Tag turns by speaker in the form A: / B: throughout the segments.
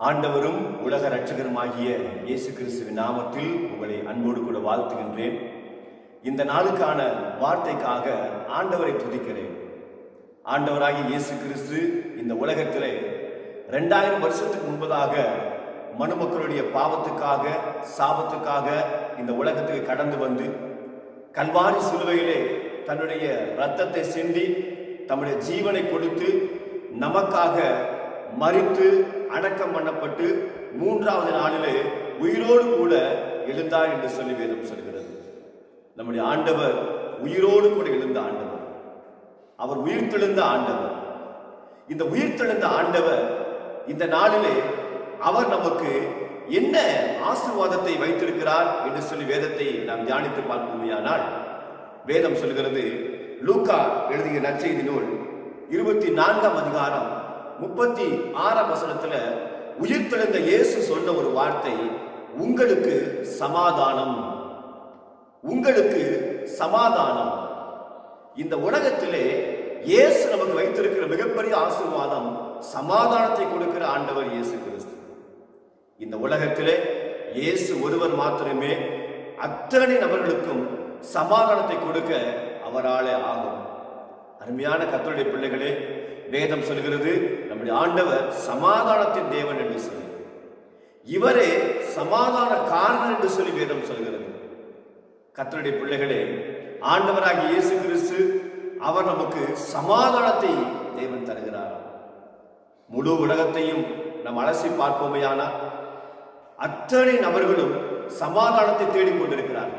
A: ஆண்டவரும் உலக இரட்சகருமாகிய இயேசு கிறிஸ்துவின் நாமத்தில் உங்களை அன்போடு கூட வாழ்த்துகின்றேன் இந்த நாளுக்கான வார்த்தைக்காக ஆண்டவரை துதிக்கிறேன் ஆண்டவராகிய இயேசு கிறிஸ்து இந்த உலகத்திலே ரெண்டாயிரம் வருஷத்துக்கு முன்பதாக மனுமக்களுடைய பாவத்துக்காக சாபத்துக்காக இந்த உலகத்துக்கு கடந்து வந்து கல்வாரி சிலுவையிலே தன்னுடைய இரத்தத்தை சிந்தி தம்முடைய ஜீவனை கொடுத்து நமக்காக மறித்து அடக்கம் பண்ணப்பட்டு மூன்றாவது நாளிலே உயிரோடு கூட எழுந்தார் என்று சொல்லி வேதம் சொல்கிறது நம்முடைய ஆண்டவர் உயிரோடு கூட எழுந்த ஆண்டவர் அவர் உயிர்த்தெழுந்த ஆண்டவர் இந்த உயிர்த்தெழுந்த ஆண்டவர் இந்த நாளிலே அவர் நமக்கு என்ன ஆசீர்வாதத்தை வைத்திருக்கிறார் என்று சொல்லி வேதத்தை நாம் தியானித்து பார்ப்போமையானால் வேதம் சொல்கிறது லூக்கா எழுதிய நற்செய்தி நூல் இருபத்தி நான்காம் அதிகாரம் முப்பத்தி ஆறாம் வசனத்துல உயிர்த்தெழுந்த இயேசு சொன்ன ஒரு வார்த்தை உங்களுக்கு சமாதானம் உங்களுக்கு சமாதானம் இந்த உலகத்திலே இயேசு நமக்கு வைத்திருக்கிற மிகப்பெரிய ஆசீர்வாதம் சமாதானத்தை கொடுக்கிற ஆண்டவர் இயேசு கிறிஸ்து இந்த உலகத்திலே இயேசு ஒருவர் மாத்திரமே அத்தனை நபர்களுக்கும் சமாதானத்தை கொடுக்க அவராலே ஆகும் அருமையான கத்தருடைய பிள்ளைகளே வேதம் சொல்கிறது நம்முடைய ஆண்டவர் சமாதானத்தின் தேவன் என்று சொல்லி இவரே சமாதான காரணம் என்று சொல்லி வேதம் சொல்கிறது கத்தருடைய பிள்ளைகளே ஆண்டவராகிய இயேசு கிறிஸ்து அவர் நமக்கு சமாதானத்தை தேவன் தருகிறார் முழு உலகத்தையும் நாம் அலசி பார்ப்போமையானால் அத்தனை நபர்களும் சமாதானத்தை தேடிக் கொண்டிருக்கிறார்கள்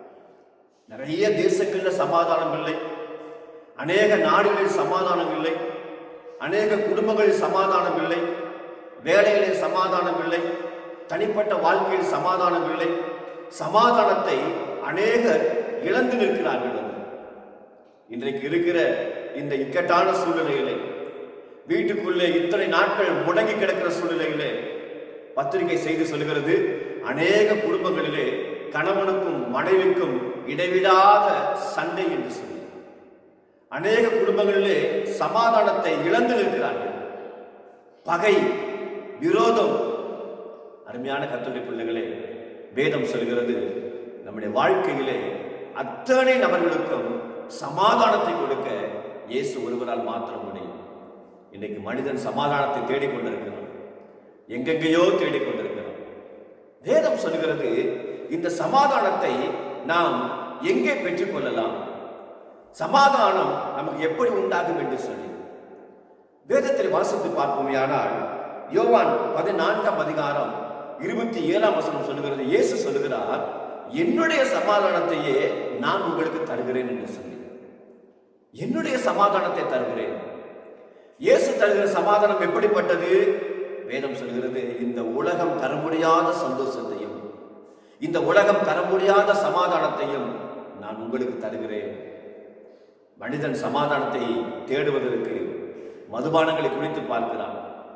A: நிறைய தேசங்களில் சமாதானம் இல்லை அநேக நாடுகளில் சமாதானம் இல்லை அநேக குடும்பங்களில் சமாதானம் இல்லை வேலையிலே சமாதானம் இல்லை தனிப்பட்ட வாழ்க்கையில் சமாதானம் இல்லை சமாதானத்தை அநேகர் இழந்து நிற்கிறார்கள் இன்றைக்கு இருக்கிற இந்த இக்கட்டான சூழ்நிலையிலே வீட்டுக்குள்ளே இத்தனை நாட்கள் முடங்கி கிடக்கிற சூழ்நிலையிலே பத்திரிகை செய்தி சொல்கிறது அநேக குடும்பங்களிலே கணவனுக்கும் மனைவிக்கும் இடைவிடாத சண்டை என்று சொல்லி அநேக குடும்பங்களிலே சமாதானத்தை இழந்து நிற்கிறார்கள் பகை விரோதம் அருமையான கத்துடைய பிள்ளைகளே வேதம் சொல்கிறது நம்முடைய வாழ்க்கையிலே அத்தனை நபர்களுக்கும் சமாதானத்தை கொடுக்க இயேசு ஒருவரால் மாத்திரம் முடியும் இன்னைக்கு மனிதன் சமாதானத்தை தேடிக்கொண்டிருக்கிறான் எங்கெங்கேயோ தேடிக்கொண்டிருக்கிறான் வேதம் சொல்கிறது இந்த சமாதானத்தை நாம் எங்கே பெற்றுக்கொள்ளலாம் சமாதானம் நமக்கு எப்படி உண்டாகும் என்று சொல்லி வேதத்தில் வாசித்து பார்ப்போமையானால் யோவான் பதினான்காம் அதிகாரம் இருபத்தி ஏழாம் வசனம் சொல்லுகிறது இயேசு சொல்லுகிறார் என்னுடைய சமாதானத்தையே நான் உங்களுக்கு தருகிறேன் என்று சொல்லி என்னுடைய சமாதானத்தை தருகிறேன் இயேசு தருகிற சமாதானம் எப்படிப்பட்டது வேதம் சொல்கிறது இந்த உலகம் தர முடியாத சந்தோஷத்தையும் இந்த உலகம் தர முடியாத சமாதானத்தையும் நான் உங்களுக்கு தருகிறேன் மனிதன் சமாதானத்தை தேடுவதற்கு மதுபானங்களை குடித்து பார்க்கிறான்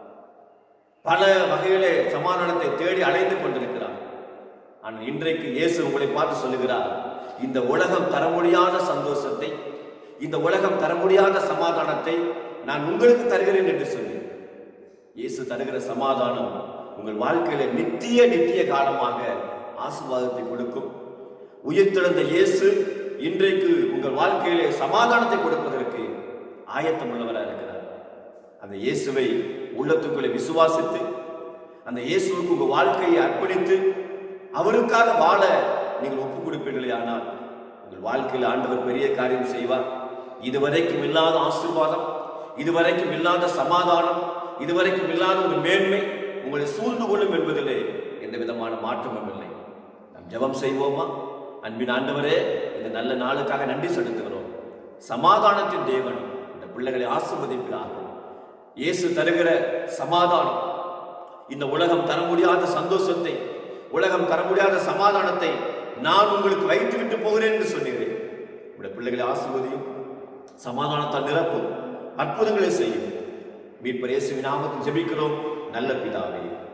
A: பல வகையிலே சமாதானத்தை தேடி அலைந்து கொண்டிருக்கிறான் ஆனால் இன்றைக்கு இயேசு உங்களை பார்த்து சொல்லுகிறார் இந்த உலகம் தர முடியாத சந்தோஷத்தை இந்த உலகம் தர முடியாத சமாதானத்தை நான் உங்களுக்கு தருகிறேன் என்று சொல்லி இயேசு தருகிற சமாதானம் உங்கள் வாழ்க்கையில நித்திய நித்திய காலமாக ஆசீர்வாதத்தை கொடுக்கும் உயிர்த்தெழுந்த இயேசு இன்றைக்கு உங்கள் வாழ்க்கையிலே சமாதானத்தை கொடுப்பதற்கு ஆயத்தம் உள்ளவராக இருக்கிறார் அந்த இயேசுவை உள்ளத்துக்குள்ளே விசுவாசித்து அந்த இயேசுவுக்கு உங்கள் வாழ்க்கையை அர்ப்பணித்து அவருக்காக வாழ நீங்கள் ஒப்பு கொடுப்பீர்களே ஆனால் உங்கள் வாழ்க்கையில் ஆண்டவர் பெரிய காரியம் செய்வார் இதுவரைக்கும் இல்லாத ஆசீர்வாதம் இதுவரைக்கும் இல்லாத சமாதானம் இதுவரைக்கும் இல்லாத ஒரு மேன்மை உங்களை சூழ்ந்து கொள்ளும் என்பதிலே எந்த விதமான மாற்றமும் இல்லை நாம் ஜெபம் செய்வோமா அன்பின் ஆண்டவரே இந்த நல்ல நாளுக்காக நன்றி செலுத்துகிறோம் சமாதானத்தின் தேவன் இந்த பிள்ளைகளை ஆசிர்வதிப்பினார்கள் இயேசு தருகிற சமாதானம் இந்த உலகம் தர முடியாத சந்தோஷத்தை உலகம் தர முடியாத சமாதானத்தை நான் உங்களுக்கு வைத்துவிட்டு போகிறேன் என்று சொன்னீர்கள் உங்களுடைய பிள்ளைகளை ஆசிர்வதியும் சமாதானத்தால் நிரப்பும் அற்புதங்களை செய்யும் மீட்பர் இயேசுவின் நாமத்தில் ஜெபிக்கிறோம் நல்ல பிதாவே